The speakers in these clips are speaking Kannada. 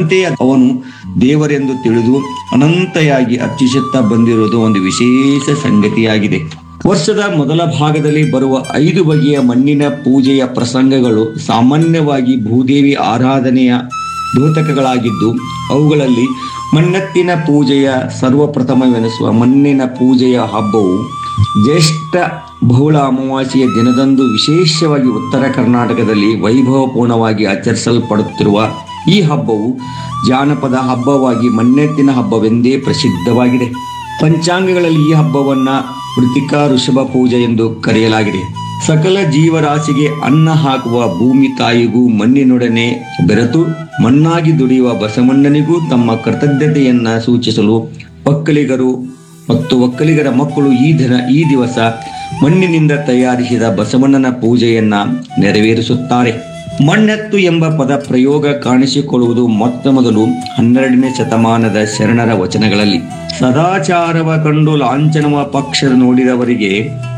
ಭಗವಂತೇ ಅವನು ದೇವರೆಂದು ತಿಳಿದು ಅನಂತೆಯಾಗಿ ಅರ್ಚಿಸುತ್ತಾ ಬಂದಿರುವುದು ಒಂದು ವಿಶೇಷ ಸಂಗತಿಯಾಗಿದೆ ವರ್ಷದ ಮೊದಲ ಭಾಗದಲ್ಲಿ ಬರುವ ಐದು ಬಗೆಯ ಮಣ್ಣಿನ ಪೂಜೆಯ ಪ್ರಸಂಗಗಳು ಸಾಮಾನ್ಯವಾಗಿ ಭೂದೇವಿ ಆರಾಧನೆಯ ದ್ಯೋತಕಗಳಾಗಿದ್ದು ಅವುಗಳಲ್ಲಿ ಮಣ್ಣೆತ್ತಿನ ಪೂಜೆಯ ಸರ್ವಪ್ರಥಮವೆನಿಸುವ ಮಣ್ಣಿನ ಪೂಜೆಯ ಹಬ್ಬವು ಜ್ಯೇಷ್ಠ ಬಹುಳ ಅಮಾವಾಸ್ಯೆಯ ದಿನದಂದು ವಿಶೇಷವಾಗಿ ಉತ್ತರ ಕರ್ನಾಟಕದಲ್ಲಿ ವೈಭವಪೂರ್ಣವಾಗಿ ಆಚರಿಸಲ್ಪಡುತ್ತಿರುವ ಈ ಹಬ್ಬವು ಜಾನಪದ ಹಬ್ಬವಾಗಿ ಮಣ್ಣೆತ್ತಿನ ಹಬ್ಬವೆಂದೇ ಪ್ರಸಿದ್ಧವಾಗಿದೆ ಪಂಚಾಂಗಗಳಲ್ಲಿ ಈ ಹಬ್ಬವನ್ನ ಕೃತಿಕಾ ಋಷಭ ಪೂಜೆ ಎಂದು ಕರೆಯಲಾಗಿದೆ ಸಕಲ ಜೀವರಾಶಿಗೆ ಅನ್ನ ಹಾಕುವ ಭೂಮಿ ತಾಯಿಗೂ ಮಣ್ಣಿನೊಡನೆ ಬೆರೆತು ಮಣ್ಣಾಗಿ ದುಡಿಯುವ ಬಸವಣ್ಣನಿಗೂ ತಮ್ಮ ಕೃತಜ್ಞತೆಯನ್ನ ಸೂಚಿಸಲು ಒಕ್ಕಲಿಗರು ಮತ್ತು ಒಕ್ಕಲಿಗರ ಮಕ್ಕಳು ಈ ದಿನ ಈ ದಿವಸ ಮಣ್ಣಿನಿಂದ ತಯಾರಿಸಿದ ಬಸವಣ್ಣನ ಪೂಜೆಯನ್ನ ನೆರವೇರಿಸುತ್ತಾರೆ ಮಣ್ಣೆತ್ತು ಎಂಬ ಪದ ಪ್ರಯೋಗ ಕಾಣಿಸಿಕೊಳ್ಳುವುದು ಮೊತ್ತ ಮೊದಲು ಹನ್ನೆರಡನೇ ಶತಮಾನದ ಶರಣರ ವಚನಗಳಲ್ಲಿ ಸದಾಚಾರವ ಕಂಡು ಲಾಂಛನವ ಪಕ್ಷ ನೋಡಿದವರಿಗೆ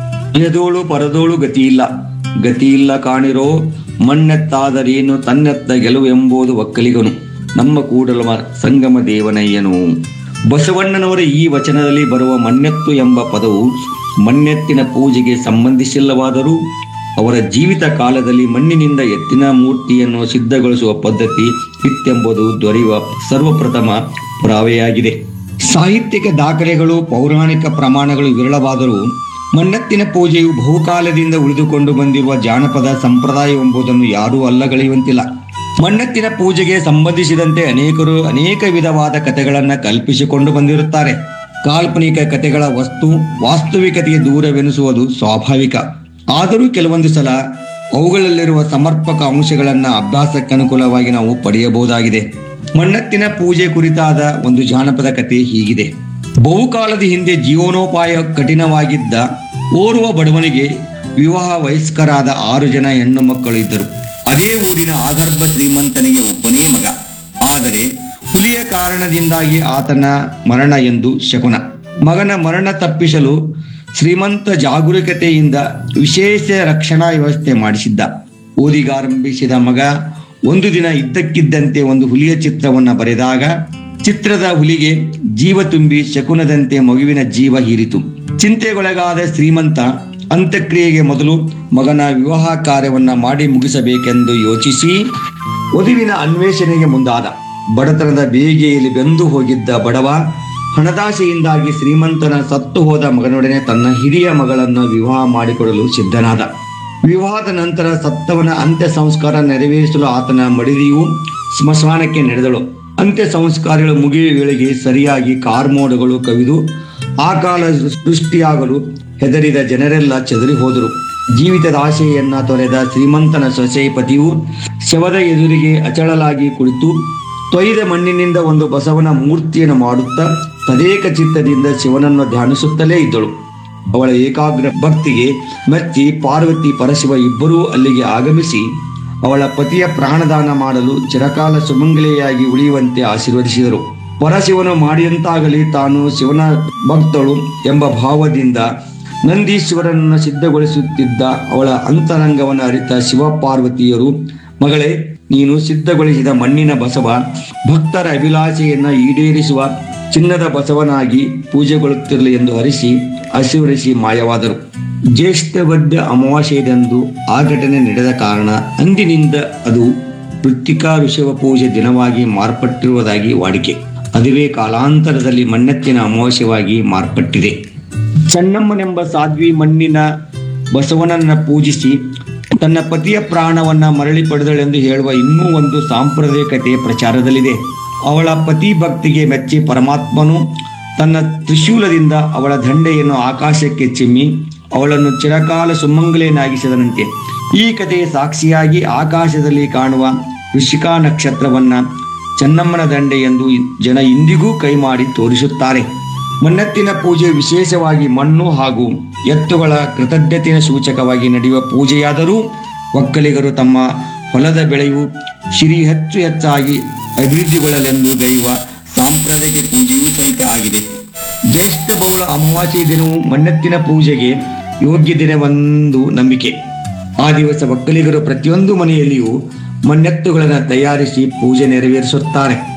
ಎದೋಳು ಪರದೋಳು ಗತಿಯಿಲ್ಲ ಗತಿಯಿಲ್ಲ ಕಾಣಿರೋ ಮಣ್ಣೆತ್ತಾದರೇನು ತನ್ನೆತ್ತ ಗೆಲುವು ಎಂಬುದು ಒಕ್ಕಲಿಗನು ನಮ್ಮ ಕೂಡಲ ಸಂಗಮ ದೇವನಯ್ಯನು ಬಸವಣ್ಣನವರ ಈ ವಚನದಲ್ಲಿ ಬರುವ ಮಣ್ಣೆತ್ತು ಎಂಬ ಪದವು ಮಣ್ಣೆತ್ತಿನ ಪೂಜೆಗೆ ಸಂಬಂಧಿಸಿಲ್ಲವಾದರೂ ಅವರ ಜೀವಿತ ಕಾಲದಲ್ಲಿ ಮಣ್ಣಿನಿಂದ ಎತ್ತಿನ ಮೂರ್ತಿಯನ್ನು ಸಿದ್ಧಗೊಳಿಸುವ ಪದ್ಧತಿ ಇತ್ತೆಂಬುದು ದೊರೆಯುವ ಸರ್ವಪ್ರಥಮ ಪುರಾವೆಯಾಗಿದೆ ಸಾಹಿತ್ಯಿಕ ದಾಖಲೆಗಳು ಪೌರಾಣಿಕ ಪ್ರಮಾಣಗಳು ವಿರಳವಾದರೂ ಮಣ್ಣೆತ್ತಿನ ಪೂಜೆಯು ಬಹುಕಾಲದಿಂದ ಉಳಿದುಕೊಂಡು ಬಂದಿರುವ ಜಾನಪದ ಸಂಪ್ರದಾಯವೆಂಬುದನ್ನು ಯಾರೂ ಅಲ್ಲಗಳೆಯುವಂತಿಲ್ಲ ಮಣ್ಣೆತ್ತಿನ ಪೂಜೆಗೆ ಸಂಬಂಧಿಸಿದಂತೆ ಅನೇಕರು ಅನೇಕ ವಿಧವಾದ ಕಥೆಗಳನ್ನ ಕಲ್ಪಿಸಿಕೊಂಡು ಬಂದಿರುತ್ತಾರೆ ಕಾಲ್ಪನಿಕ ಕಥೆಗಳ ವಸ್ತು ವಾಸ್ತವಿಕತೆಗೆ ದೂರವೆನಿಸುವುದು ಸ್ವಾಭಾವಿಕ ಆದರೂ ಕೆಲವೊಂದು ಸಲ ಅವುಗಳಲ್ಲಿರುವ ಸಮರ್ಪಕ ಅಂಶಗಳನ್ನ ಅಭ್ಯಾಸಕ್ಕೆ ಅನುಕೂಲವಾಗಿ ನಾವು ಪಡೆಯಬಹುದಾಗಿದೆ ಮಣ್ಣೆತ್ತಿನ ಪೂಜೆ ಕುರಿತಾದ ಒಂದು ಜಾನಪದ ಕಥೆ ಹೀಗಿದೆ ಬಹುಕಾಲದ ಹಿಂದೆ ಜೀವನೋಪಾಯ ಕಠಿಣವಾಗಿದ್ದ ಓರ್ವ ಬಡವನಿಗೆ ವಿವಾಹ ವಯಸ್ಕರಾದ ಆರು ಜನ ಹೆಣ್ಣು ಮಕ್ಕಳು ಇದ್ದರು ಅದೇ ಊರಿನ ಆಗರ್ಭ ಶ್ರೀಮಂತನಿಗೆ ಒಬ್ಬನೇ ಮಗ ಆದರೆ ಹುಲಿಯ ಕಾರಣದಿಂದಾಗಿ ಆತನ ಮರಣ ಎಂದು ಶಕುನ ಮಗನ ಮರಣ ತಪ್ಪಿಸಲು ಶ್ರೀಮಂತ ಜಾಗರೂಕತೆಯಿಂದ ವಿಶೇಷ ರಕ್ಷಣಾ ವ್ಯವಸ್ಥೆ ಮಾಡಿಸಿದ್ದ ಓದಿಗಾರಂಭಿಸಿದ ಮಗ ಒಂದು ದಿನ ಇದ್ದಕ್ಕಿದ್ದಂತೆ ಒಂದು ಹುಲಿಯ ಚಿತ್ರವನ್ನ ಬರೆದಾಗ ಚಿತ್ರದ ಹುಲಿಗೆ ಜೀವ ತುಂಬಿ ಶಕುನದಂತೆ ಮಗುವಿನ ಜೀವ ಹೀರಿತು ಚಿಂತೆಗೊಳಗಾದ ಶ್ರೀಮಂತ ಅಂತ್ಯಕ್ರಿಯೆಗೆ ಮೊದಲು ಮಗನ ವಿವಾಹ ಕಾರ್ಯವನ್ನ ಮಾಡಿ ಮುಗಿಸಬೇಕೆಂದು ಯೋಚಿಸಿ ವಧುವಿನ ಅನ್ವೇಷಣೆಗೆ ಮುಂದಾದ ಬಡತನದ ಬೇಗೆಯಲ್ಲಿ ಬೆಂದು ಹೋಗಿದ್ದ ಬಡವ ಹಣದಾಸೆಯಿಂದಾಗಿ ಶ್ರೀಮಂತನ ಸತ್ತು ಹೋದ ಮಗನೊಡನೆ ತನ್ನ ಹಿರಿಯ ಮಗಳನ್ನು ವಿವಾಹ ಮಾಡಿಕೊಡಲು ಸಿದ್ಧನಾದ ವಿವಾಹದ ನಂತರ ಸತ್ತವನ ಅಂತ್ಯ ಸಂಸ್ಕಾರ ನೆರವೇರಿಸಲು ಆತನ ಮಡಿದಿಯು ಸ್ಮಶಾನಕ್ಕೆ ನಡೆದಳು ಅಂತ್ಯ ಸಂಸ್ಕಾರಗಳು ಮುಗಿಯುವ ವೇಳೆಗೆ ಸರಿಯಾಗಿ ಕಾರ್ಮೋಡಗಳು ಕವಿದು ಆ ಕಾಲ ಸೃಷ್ಟಿಯಾಗಲು ಹೆದರಿದ ಜನರೆಲ್ಲ ಚದರಿ ಹೋದರು ಜೀವಿತದ ಆಶೆಯನ್ನ ತೊರೆದ ಶ್ರೀಮಂತನ ಸೊಸೆ ಪತಿಯು ಶವದ ಎದುರಿಗೆ ಅಚಳಲಾಗಿ ಕುಳಿತು ತೊಯ್ದ ಮಣ್ಣಿನಿಂದ ಒಂದು ಬಸವನ ಮೂರ್ತಿಯನ್ನು ಮಾಡುತ್ತಾ ತದೇಕ ಚಿತ್ತದಿಂದ ಶಿವನನ್ನು ಧ್ಯಾನಿಸುತ್ತಲೇ ಇದ್ದಳು ಅವಳ ಏಕಾಗ್ರ ಭಕ್ತಿಗೆ ಮೆಚ್ಚಿ ಪಾರ್ವತಿ ಪರಶಿವ ಇಬ್ಬರೂ ಅಲ್ಲಿಗೆ ಆಗಮಿಸಿ ಅವಳ ಪತಿಯ ಪ್ರಾಣದಾನ ಮಾಡಲು ಚಿರಕಾಲ ಸುಮಂಗಲೆಯಾಗಿ ಉಳಿಯುವಂತೆ ಆಶೀರ್ವದಿಸಿದರು ಪರಶಿವನು ಮಾಡಿದಂತಾಗಲಿ ತಾನು ಶಿವನ ಭಕ್ತಳು ಎಂಬ ಭಾವದಿಂದ ನಂದೀಶ್ವರನನ್ನು ಸಿದ್ಧಗೊಳಿಸುತ್ತಿದ್ದ ಅವಳ ಅಂತರಂಗವನ್ನು ಅರಿತ ಶಿವ ಪಾರ್ವತಿಯರು ಮಗಳೇ ನೀನು ಸಿದ್ಧಗೊಳಿಸಿದ ಮಣ್ಣಿನ ಬಸವ ಭಕ್ತರ ಅಭಿಲಾಷೆಯನ್ನ ಈಡೇರಿಸುವ ಚಿನ್ನದ ಬಸವನಾಗಿ ಪೂಜೆಗೊಳ್ಳುತ್ತಿರಲಿ ಎಂದು ಹರಿಸಿ ಆಶೀರ್ವದಿಸಿ ಮಾಯವಾದರು ಜ್ಯೇಷ್ಠ ಬದ್ಧ ಅಮಾವಾಸ್ಯೆಯದಂದು ಆ ಘಟನೆ ನಡೆದ ಕಾರಣ ಅಂದಿನಿಂದ ಅದು ಕೃತ್ತಿಕಾ ಋಷಭ ಪೂಜೆ ದಿನವಾಗಿ ಮಾರ್ಪಟ್ಟಿರುವುದಾಗಿ ವಾಡಿಕೆ ಅದುವೇ ಕಾಲಾಂತರದಲ್ಲಿ ಮಣ್ಣೆತ್ತಿನ ಅಮಾವಾಸ್ಯವಾಗಿ ಮಾರ್ಪಟ್ಟಿದೆ ಚೆನ್ನಮ್ಮನೆಂಬ ಸಾಧ್ವಿ ಮಣ್ಣಿನ ಬಸವನನ್ನ ಪೂಜಿಸಿ ತನ್ನ ಪತಿಯ ಪ್ರಾಣವನ್ನ ಮರಳಿ ಪಡೆದಳೆಂದು ಹೇಳುವ ಇನ್ನೂ ಒಂದು ಸಾಂಪ್ರದಾಯಿಕತೆ ಪ್ರಚಾರದಲ್ಲಿದೆ ಅವಳ ಪತಿ ಭಕ್ತಿಗೆ ಮೆಚ್ಚಿ ಪರಮಾತ್ಮನು ತನ್ನ ತ್ರಿಶೂಲದಿಂದ ಅವಳ ದಂಡೆಯನ್ನು ಆಕಾಶಕ್ಕೆ ಚಿಮ್ಮಿ ಅವಳನ್ನು ಚಿರಕಾಲ ಸುಮಂಗಲೆಯನ್ನಾಗಿಸಿದನಂತೆ ಈ ಕಥೆಯ ಸಾಕ್ಷಿಯಾಗಿ ಆಕಾಶದಲ್ಲಿ ಕಾಣುವ ಋಷಿಕಾ ನಕ್ಷತ್ರವನ್ನ ಚೆನ್ನಮ್ಮನ ದಂಡೆ ಎಂದು ಜನ ಇಂದಿಗೂ ಕೈ ಮಾಡಿ ತೋರಿಸುತ್ತಾರೆ ಮಣ್ಣೆತ್ತಿನ ಪೂಜೆ ವಿಶೇಷವಾಗಿ ಮಣ್ಣು ಹಾಗೂ ಎತ್ತುಗಳ ಕೃತಜ್ಞತೆಯ ಸೂಚಕವಾಗಿ ನಡೆಯುವ ಪೂಜೆಯಾದರೂ ಒಕ್ಕಲಿಗರು ತಮ್ಮ ಹೊಲದ ಬೆಳೆಯು ಸಿರಿ ಹೆಚ್ಚು ಹೆಚ್ಚಾಗಿ ಅಭಿವೃದ್ಧಿಗೊಳ್ಳಲೆಂದು ಗೈಯುವ ಸಾಂಪ್ರದಾಯಿಕ ಪೂಜೆಯೂ ಸಹಿತ ಆಗಿದೆ ಜ್ಯೇಷ್ಠ ಬಹುಳ ಅಮಾವಾಸ್ಯೆ ದಿನವು ಮಣ್ಣೆತ್ತಿನ ಪೂಜೆಗೆ ಯೋಗ್ಯ ದಿನವೆಂದು ನಂಬಿಕೆ ಆ ದಿವಸ ಒಕ್ಕಲಿಗರು ಪ್ರತಿಯೊಂದು ಮನೆಯಲ್ಲಿಯೂ ಮಣ್ಣೆತ್ತುಗಳನ್ನು ತಯಾರಿಸಿ ಪೂಜೆ ನೆರವೇರಿಸುತ್ತಾರೆ